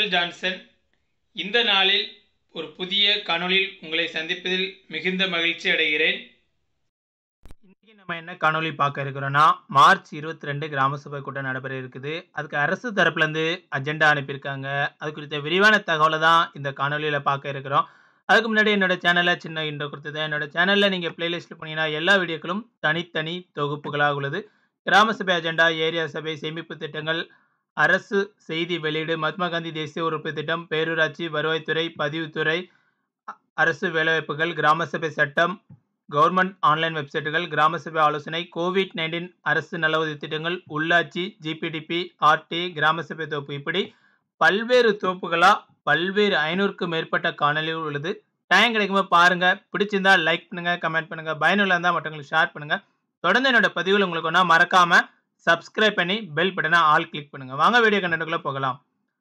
Michael Johnson இந்த நாளில் ஒரு புதிய காணொளியில் உங்களை சந்திப்பதில் மிகுந்த மகிழ்ச்சி அடைகிறேன் இன்னைக்கு நம்ம என்ன காணொளி பார்க்க இருக்கிறோம்னா மார்ச் இருபத்தி ரெண்டு கிராம சபை கூட்டம் நடைபெற இருக்குது அதுக்கு அரசு தரப்புலேருந்து அஜெண்டா அனுப்பியிருக்காங்க அது குறித்த விரிவான தகவலை தான் இந்த காணொலியில் பார்க்க இருக்கிறோம் அதுக்கு முன்னாடி என்னோட சேனலில் சின்ன இன்ட்ரோ கொடுத்தது என்னோட சேனலில் நீங்கள் பிளேலிஸ்ட்டில் போனீங்கன்னா எல்லா வீடியோக்களும் தனித்தனி தொகுப்புகளாக உள்ளது கிராம சபை அஜெண்டா ஏரியா சபை சேமிப்பு திட்டங்கள் அரசு செய்தி வெளியீடு மகாத்மா காந்தி தேசிய உறுப்பு திட்டம் பேரூராட்சி வருவாய்த்துறை பதிவுத்துறை அ- அரசு வேலைவாய்ப்புகள் கிராம சபை சட்டம் கவர்மெண்ட் ஆன்லைன் வெப்சைட்டுகள் கிராம சபை ஆலோசனை கோவிட் நைன்டீன் அரசு நல உதவி திட்டங்கள் உள்ளாட்சி ஜிபிடிபி ஆர்டி கிராம சபை தொகுப்பு இப்படி பல்வேறு தொகுப்புகளாக பல்வேறு ஐநூறுக்கும் மேற்பட்ட காணொலிகள் உள்ளது டைம் கிடைக்கும்போது பாருங்க பிடிச்சிருந்தா லைக் பண்ணுங்க கமெண்ட் பண்ணுங்க பயனுள்ள இருந்தால் மற்றவங்களுக்கு ஷேர் பண்ணுங்க தொடர்ந்து என்னோட பதிவுகள் உங்களுக்கு ஒன்றா மறக்காம சப்ஸ்கிரைப் பண்ணி பெல் பட்டனை ஆல் கிளிக் பண்ணுங்க வாங்க வீடியோ கண்டென்ட்டுக்குள்ள போகலாம்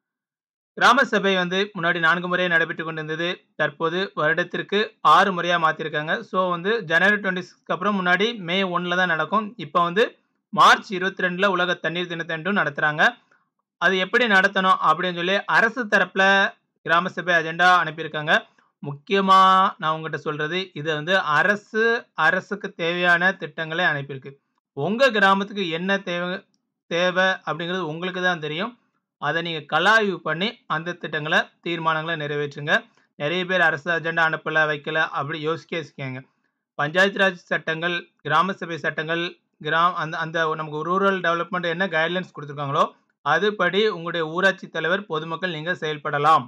கிராம சபை வந்து முன்னாடி நான்கு முறை நடைபெற்று கொண்டிருந்தது தற்போது வருடத்திற்கு ஆறு முறையாக மாற்றிருக்காங்க ஸோ வந்து ஜனவரி டுவெண்ட்டி சிக்ஸ்க்கு அப்புறம் முன்னாடி மே ஒன்றில் தான் நடக்கும் இப்போ வந்து மார்ச் இருபத்தி ரெண்டில் உலக தண்ணீர் தினத்தன்றும் நடத்துகிறாங்க அது எப்படி நடத்தணும் அப்படின்னு சொல்லி அரசு தரப்பில் கிராம சபை அஜெண்டா அனுப்பியிருக்காங்க முக்கியமாக நான் உங்ககிட்ட சொல்கிறது இது வந்து அரசு அரசுக்கு தேவையான திட்டங்களை அனுப்பியிருக்கு உங்கள் கிராமத்துக்கு என்ன தேவை தேவை அப்படிங்கிறது உங்களுக்கு தான் தெரியும் அதை நீங்கள் கலாய்வு பண்ணி அந்த திட்டங்களை தீர்மானங்களை நிறைவேற்றுங்க நிறைய பேர் அரசு அஜெண்டா அனுப்பலை வைக்கல அப்படி யோசிக்க யோசிக்காங்க பஞ்சாயத்து ராஜ் சட்டங்கள் கிராம சபை சட்டங்கள் கிராம் அந்த அந்த நமக்கு ரூரல் டெவலப்மெண்ட் என்ன கைட்லைன்ஸ் கொடுத்துருக்காங்களோ அதுபடி உங்களுடைய ஊராட்சி தலைவர் பொதுமக்கள் நீங்கள் செயல்படலாம்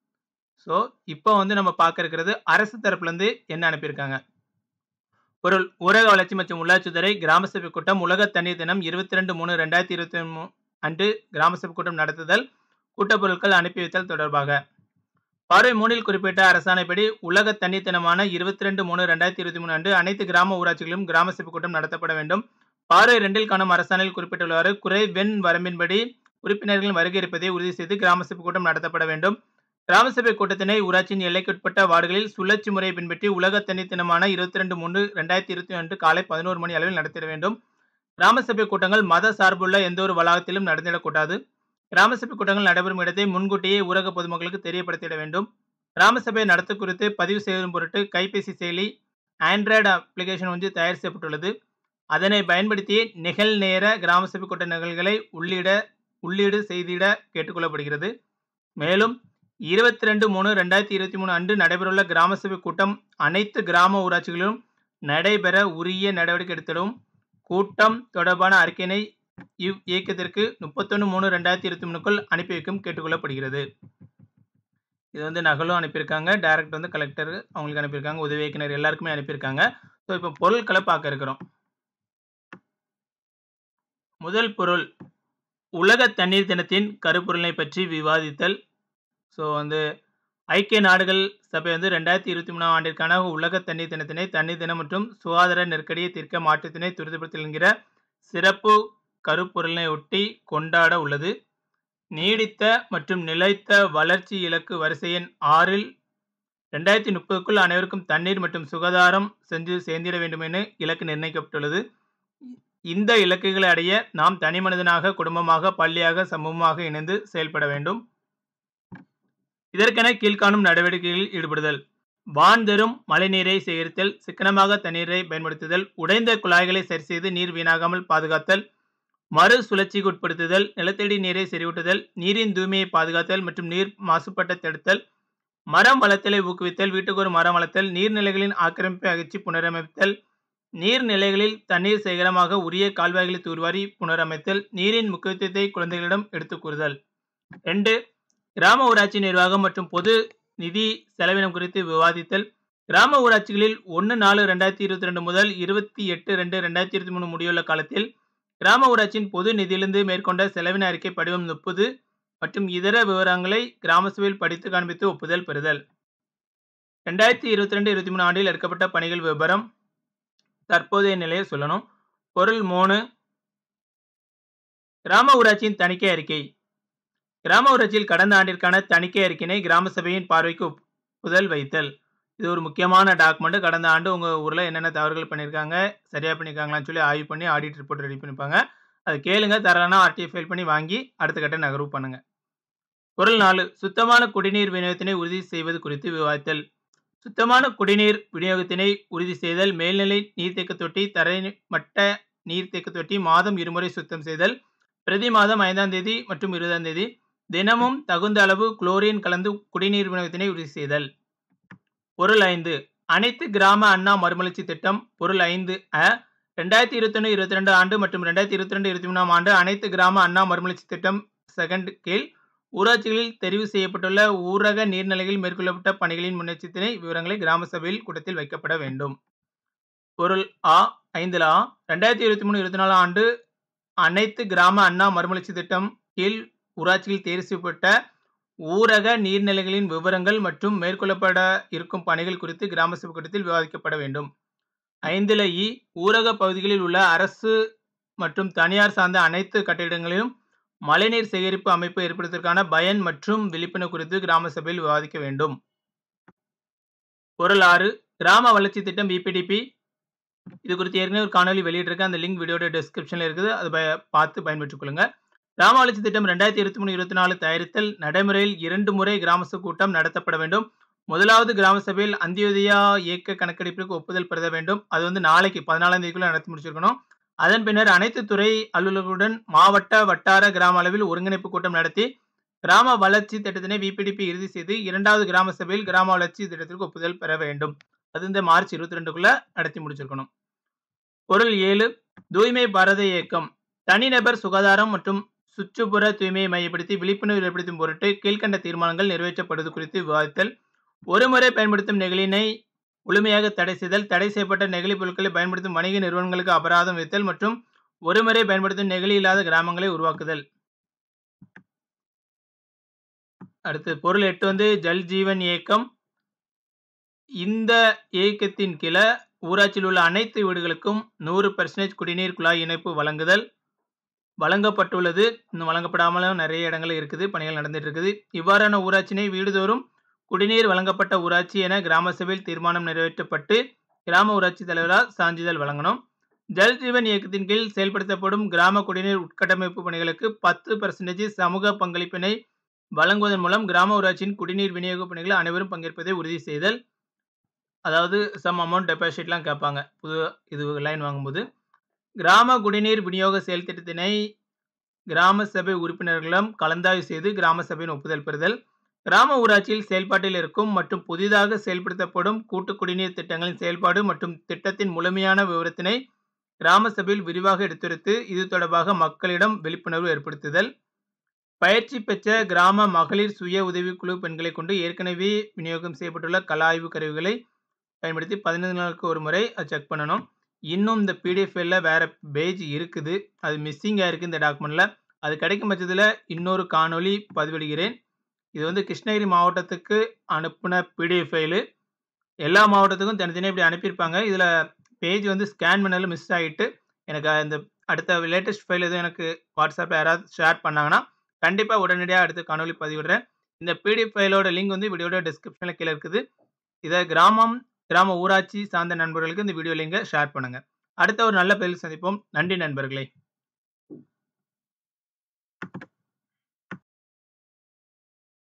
ஸோ இப்போ வந்து நம்ம பார்க்க இருக்கிறது அரசு தரப்புலேருந்து என்ன அனுப்பியிருக்காங்க பொருள் ஊரக வளர்ச்சி மற்றும் உள்ளாட்சித்துறை கிராம சபை கூட்டம் உலக தண்ணீர் தினம் இருபத்தி ரெண்டு மூணு ரெண்டாயிரத்தி இருபத்தி மூணு அன்று கிராம சபை கூட்டம் நடத்துதல் கூட்டப் பொருட்கள் அனுப்பி வைத்தல் தொடர்பாக பார்வை மூணில் குறிப்பிட்ட அரசாணைப்படி உலக தண்ணீர் தினமான இருபத்தி ரெண்டு மூணு ரெண்டாயிரத்தி இருபத்தி மூணு அன்று அனைத்து கிராம ஊராட்சிகளிலும் கிராம சபை கூட்டம் நடத்தப்பட வேண்டும் பார்வை ரெண்டில் காணும் அரசாணையில் குறிப்பிட்டுள்ளவாறு குறை வெண் வரம்பின்படி உறுப்பினர்களின் வருகை இருப்பதை உறுதி செய்து கிராம சபை கூட்டம் நடத்தப்பட வேண்டும் கிராம சபை கூட்டத்தினை ஊராட்சியின் எல்லைக்குட்பட்ட வார்டுகளில் சுழற்சி முறையை பின்பற்றி உலக தண்ணீர் தினமான இருபத்தி ரெண்டு மூணு ரெண்டாயிரத்தி இருபத்தி ஒன்று காலை பதினோரு மணி அளவில் நடத்திட வேண்டும் கிராம சபை கூட்டங்கள் மத சார்புள்ள எந்த ஒரு வளாகத்திலும் நடந்திடக்கூடாது கிராம சபை கூட்டங்கள் நடைபெறும் இடத்தை முன்கூட்டியே ஊரக பொதுமக்களுக்கு தெரியப்படுத்திட வேண்டும் கிராம சபை நடத்த குறித்து பதிவு செய்வதன் பொருட்டு கைபேசி செயலி ஆண்ட்ராய்டு அப்ளிகேஷன் ஒன்று தயார் செய்யப்பட்டுள்ளது அதனை பயன்படுத்தி நிகழ்நேர கிராம சபை கூட்ட நிகழ்வுகளை உள்ளிட உள்ளீடு செய்திட கேட்டுக்கொள்ளப்படுகிறது மேலும் இருபத்தி ரெண்டு மூணு ரெண்டாயிரத்தி இருபத்தி மூணு அன்று நடைபெறவுள்ள கிராம சபை கூட்டம் அனைத்து கிராம ஊராட்சிகளிலும் நடைபெற உரிய நடவடிக்கை எடுத்திடவும் கூட்டம் தொடர்பான அறிக்கையினை இவ் இயக்கத்திற்கு முப்பத்தொன்று மூணு ரெண்டாயிரத்தி இருபத்தி மூணுக்குள் அனுப்பி வைக்கும் கேட்டுக்கொள்ளப்படுகிறது இது வந்து நகலும் அனுப்பியிருக்காங்க டைரக்ட் வந்து கலெக்டர் அவங்களுக்கு அனுப்பியிருக்காங்க உதவி இயக்குனர் எல்லாருக்குமே அனுப்பியிருக்காங்க ஸோ இப்போ பொருட்களை பார்க்க இருக்கிறோம் முதல் பொருள் உலக தண்ணீர் தினத்தின் கருப்பொருளை பற்றி விவாதித்தல் ஸோ வந்து ஐக்கிய நாடுகள் சபை வந்து ரெண்டாயிரத்தி இருபத்தி மூணாம் ஆண்டிற்கான உலக தண்ணீர் தினத்தினை தண்ணீர் தினம் மற்றும் சுகாதார நெருக்கடியை தீர்க்க மாற்றத்தினை துரிதப்படுத்தல் என்கிற சிறப்பு கருப்பொருளினை ஒட்டி கொண்டாட உள்ளது நீடித்த மற்றும் நிலைத்த வளர்ச்சி இலக்கு வரிசை எண் ஆறில் ரெண்டாயிரத்தி முப்பதுக்குள் அனைவருக்கும் தண்ணீர் மற்றும் சுகாதாரம் சென்று சேர்ந்திட வேண்டும் என இலக்கு நிர்ணயிக்கப்பட்டுள்ளது இந்த இலக்குகளை அடைய நாம் தனி மனிதனாக குடும்பமாக பள்ளியாக சமூகமாக இணைந்து செயல்பட வேண்டும் இதற்கென கீழ்காணும் நடவடிக்கைகளில் ஈடுபடுதல் வான் தரும் மழைநீரை சேகரித்தல் சிக்கனமாக தண்ணீரை பயன்படுத்துதல் உடைந்த குழாய்களை சரி செய்து நீர் வீணாகாமல் பாதுகாத்தல் மறு சுழற்சிக்கு உட்படுத்துதல் நிலத்தடி நீரை செறிவூட்டுதல் நீரின் தூய்மையை பாதுகாத்தல் மற்றும் நீர் மாசுபட்ட தடுத்தல் மரம் வளர்த்தலை ஊக்குவித்தல் வீட்டுக்கு ஒரு மரம் வளர்த்தல் நீர்நிலைகளின் ஆக்கிரமிப்பை அகற்றி புனரமைத்தல் நீர்நிலைகளில் தண்ணீர் சேகரமாக உரிய கால்வாய்களை தூர்வாரி புனரமைத்தல் நீரின் முக்கியத்துவத்தை குழந்தைகளிடம் எடுத்துக் கூறுதல் ரெண்டு கிராம ஊராட்சி நிர்வாகம் மற்றும் பொது நிதி செலவினம் குறித்து விவாதித்தல் கிராம ஊராட்சிகளில் ஒன்று நாலு ரெண்டாயிரத்தி இருபத்தி ரெண்டு முதல் இருபத்தி எட்டு ரெண்டு ரெண்டாயிரத்தி இருபத்தி மூணு முடிவுள்ள காலத்தில் கிராம ஊராட்சியின் பொது நிதியிலிருந்து மேற்கொண்ட செலவின அறிக்கை படிவம் முப்பது மற்றும் இதர விவரங்களை கிராம சபையில் படித்து காண்பித்து ஒப்புதல் பெறுதல் ரெண்டாயிரத்தி இருபத்தி ரெண்டு இருபத்தி மூணு ஆண்டில் எடுக்கப்பட்ட பணிகள் விவரம் தற்போதைய நிலையை சொல்லணும் பொருள் மூணு கிராம ஊராட்சியின் தணிக்கை அறிக்கை கிராம ஊராட்சியில் கடந்த ஆண்டிற்கான தணிக்கை அறிக்கையினை கிராம சபையின் பார்வைக்கு ஒப்புதல் வைத்தல் இது ஒரு முக்கியமான டாக்குமெண்ட் கடந்த ஆண்டு உங்கள் ஊரில் என்னென்ன தவறுகள் பண்ணியிருக்காங்க சரியாக பண்ணியிருக்காங்களான்னு சொல்லி ஆய்வு பண்ணி ஆடிட் ரிப்போர்ட் ரெடி பண்ணிப்பாங்க அது கேளுங்க தரலனா ஆர்டிஐ ஃபைல் பண்ணி வாங்கி அடுத்த கட்ட நகர்வு பண்ணுங்க பொருள் நாலு சுத்தமான குடிநீர் விநியோகத்தினை உறுதி செய்வது குறித்து விவாதித்தல் சுத்தமான குடிநீர் விநியோகத்தினை உறுதி செய்தல் மேல்நிலை நீர்த்தேக்க தொட்டி தரைமட்ட நீர்த்தேக்க தொட்டி மாதம் இருமுறை சுத்தம் செய்தல் பிரதி மாதம் ஐந்தாம் தேதி மற்றும் இருபதாம் தேதி தினமும் தகுந்த அளவு குளோரின் கலந்து குடிநீர் விநியோகத்தினை உறுதி செய்தல் பொருள் ஐந்து அனைத்து கிராம அண்ணா மறுமலர்ச்சி திட்டம் பொருள் ஐந்து அ ரெண்டாயிரத்தி இருபத்தொன்று இருபத்தி ரெண்டு ஆண்டு மற்றும் ரெண்டாயிரத்தி இருபத்தி ரெண்டு இருபத்தி மூணாம் ஆண்டு அனைத்து கிராம அண்ணா மறுமலர்ச்சி திட்டம் செகண்ட் கீழ் ஊராட்சிகளில் தெரிவு செய்யப்பட்டுள்ள ஊரக நீர்நிலைகளில் மேற்கொள்ளப்பட்ட பணிகளின் முன்னெச்சரிக்கை விவரங்களை கிராம சபையில் கூட்டத்தில் வைக்கப்பட வேண்டும் பொருள் ஆ ஐந்துல ஆ ரெண்டாயிரத்தி இருபத்தி மூணு இருபத்தி நாலு ஆண்டு அனைத்து கிராம அண்ணா மறுமலர்ச்சி திட்டம் கீழ் ஊராட்சியில் தேர்வு செய்யப்பட்ட ஊரக நீர்நிலைகளின் விவரங்கள் மற்றும் மேற்கொள்ளப்பட இருக்கும் பணிகள் குறித்து கிராம சபை கூட்டத்தில் விவாதிக்கப்பட வேண்டும் ஐந்துல இ ஊரக பகுதிகளில் உள்ள அரசு மற்றும் தனியார் சார்ந்த அனைத்து கட்டிடங்களிலும் மழைநீர் சேகரிப்பு அமைப்பு ஏற்படுத்துவதற்கான பயன் மற்றும் விழிப்புணர்வு குறித்து கிராம சபையில் விவாதிக்க வேண்டும் பொருள் ஆறு கிராம வளர்ச்சி திட்டம் பிபிடிபி இது குறித்து ஏற்கனவே ஒரு காணொலி வெளியிட்டிருக்கேன் அந்த லிங்க் வீடியோட டிஸ்கிரிப்ஷனில் இருக்குது அதை ப- பார்த்து பயன்பெற்றுக் கொள்ளுங்க கிராம வளர்ச்சி திட்டம் ரெண்டாயிரத்தி இருபத்தி மூணு இருபத்தி நாலு தயாரித்தல் நடைமுறையில் இரண்டு முறை கிராம சபை கூட்டம் நடத்தப்பட வேண்டும் முதலாவது கிராம சபையில் அந்தியோதயா இயக்க கணக்கெடுப்பிற்கு ஒப்புதல் பெற வேண்டும் அது வந்து நாளைக்கு பதினாலாம் தேதிக்குள்ள நடத்தி முடிச்சிருக்கணும் அதன் பின்னர் அனைத்து துறை அலுவலர்களுடன் மாவட்ட வட்டார கிராம அளவில் ஒருங்கிணைப்பு கூட்டம் நடத்தி கிராம வளர்ச்சி திட்டத்தினை விபிடிபி இறுதி செய்து இரண்டாவது கிராம சபையில் கிராம வளர்ச்சி திட்டத்திற்கு ஒப்புதல் பெற வேண்டும் அது இந்த மார்ச் இருபத்தி ரெண்டுக்குள்ள நடத்தி முடிச்சிருக்கணும் பொருள் ஏழு தூய்மை பாரத இயக்கம் தனிநபர் சுகாதாரம் மற்றும் சுற்றுப்புற தூய்மையை மையப்படுத்தி விழிப்புணர்வு ஏற்படுத்தும் பொருட்டு கீழ்க்கண்ட தீர்மானங்கள் நிறைவேற்றப்படுவது குறித்து விவாதித்தல் ஒருமுறை பயன்படுத்தும் நெகிழினை முழுமையாக தடை செய்தல் தடை செய்யப்பட்ட நெகிழி பொருட்களை பயன்படுத்தும் வணிக நிறுவனங்களுக்கு அபராதம் விதித்தல் மற்றும் ஒருமுறை பயன்படுத்தும் நெகிழி இல்லாத கிராமங்களை உருவாக்குதல் அடுத்து பொருள் எட்டு வந்து ஜல் ஜீவன் இயக்கம் இந்த இயக்கத்தின் கீழ ஊராட்சியில் உள்ள அனைத்து வீடுகளுக்கும் நூறு பெர்சன்டேஜ் குடிநீர் குழாய் இணைப்பு வழங்குதல் வழங்கப்பட்டுள்ளது இன்னும் வழங்கப்படாமலும் நிறைய இடங்கள் இருக்குது பணிகள் நடந்துட்டு இருக்குது இவ்வாறான ஊராட்சினை வீடுதோறும் குடிநீர் வழங்கப்பட்ட ஊராட்சி என கிராம சபையில் தீர்மானம் நிறைவேற்றப்பட்டு கிராம ஊராட்சி தலைவரால் சான்றிதழ் வழங்கணும் ஜல் ஜீவன் இயக்கத்தின் கீழ் செயல்படுத்தப்படும் கிராம குடிநீர் உட்கட்டமைப்பு பணிகளுக்கு பத்து பெர்சன்டேஜ் சமூக பங்களிப்பினை வழங்குவதன் மூலம் கிராம ஊராட்சியின் குடிநீர் விநியோக பணிகளில் அனைவரும் பங்கேற்பதை உறுதி செய்தல் அதாவது சம் அமௌண்ட் டெபாசிட்லாம் கேட்பாங்க புது இது லைன் வாங்கும்போது கிராம குடிநீர் விநியோக செயல் திட்டத்தினை கிராம சபை உறுப்பினர்களிடம் கலந்தாய்வு செய்து கிராம சபையின் ஒப்புதல் பெறுதல் கிராம ஊராட்சியில் செயல்பாட்டில் இருக்கும் மற்றும் புதிதாக செயல்படுத்தப்படும் கூட்டு குடிநீர் திட்டங்களின் செயல்பாடு மற்றும் திட்டத்தின் முழுமையான விவரத்தினை கிராம சபையில் விரிவாக எடுத்துரைத்து இது தொடர்பாக மக்களிடம் விழிப்புணர்வு ஏற்படுத்துதல் பயிற்சி பெற்ற கிராம மகளிர் சுய உதவிக்குழு பெண்களை கொண்டு ஏற்கனவே விநியோகம் செய்யப்பட்டுள்ள கல ஆய்வு கருவிகளை பயன்படுத்தி பதினைந்து நாளுக்கு ஒரு முறை அதை செக் பண்ணணும் இன்னும் இந்த பிடிஎஃப்ல வேற பேஜ் இருக்குது அது மிஸ்ஸிங் ஆயிருக்கு இந்த டாக்குமெண்ட்ல அது கிடைக்கும் பட்சத்தில் இன்னொரு காணொளி பதிவிடுகிறேன் இது வந்து கிருஷ்ணகிரி மாவட்டத்துக்கு அனுப்பின பிடிஎஃப் ஃபைலு எல்லா மாவட்டத்துக்கும் தனித்தனியாக இப்படி அனுப்பியிருப்பாங்க இதில் பேஜ் வந்து ஸ்கேன் பண்ணல மிஸ் ஆகிட்டு எனக்கு இந்த அடுத்த லேட்டஸ்ட் ஃபைல் எதுவும் எனக்கு வாட்ஸ்அப்பில் யாராவது ஷேர் பண்ணாங்கன்னா கண்டிப்பாக உடனடியாக அடுத்து காணொளி பதிவிடுறேன் இந்த பிடிஎஃப் ஃபைலோட லிங்க் வந்து வீடியோட டிஸ்கிரிப்ஷனில் கீழே இருக்குது இதை கிராமம் கிராம ஊராட்சி சார்ந்த நண்பர்களுக்கு இந்த வீடியோ லிங்கை ஷேர் பண்ணுங்க அடுத்த ஒரு நல்ல பதில் சந்திப்போம் நன்றி நண்பர்களே